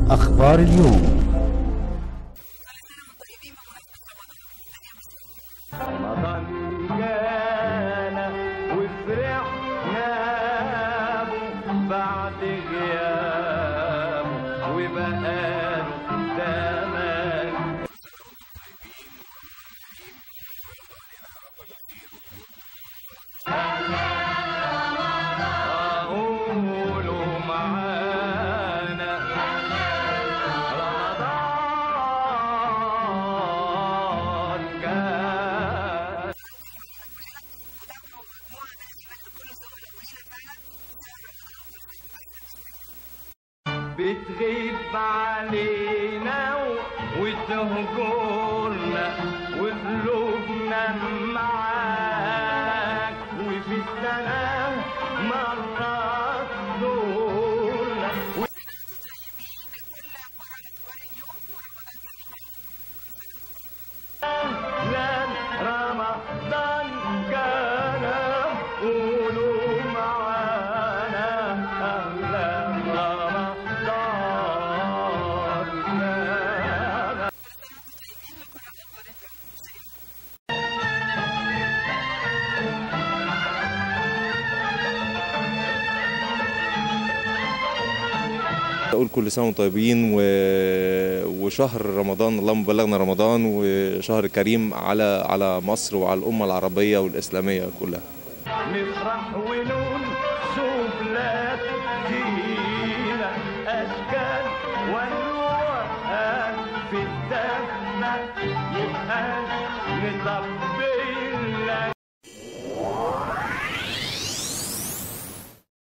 أخبار اليوم رمضان جانا وفرحنا به بعد غيابه وبقاله زمان قولوا معانا رمضان جانا بتغيب علينا و- وتهجرنا وقلوبنا معاك وفي السنة مرة تزورنا و- أهلا رمضان كان قولوا معانا أهلا رمضان كان اقول كل سنه وانتم طيبين و... وشهر رمضان اللهم بلغنا رمضان وشهر كريم على على مصر وعلى الامه العربيه والاسلاميه كلها نفرح ونقول سفلات فينا أشكال وألوان في الدفنة يبقى نطبق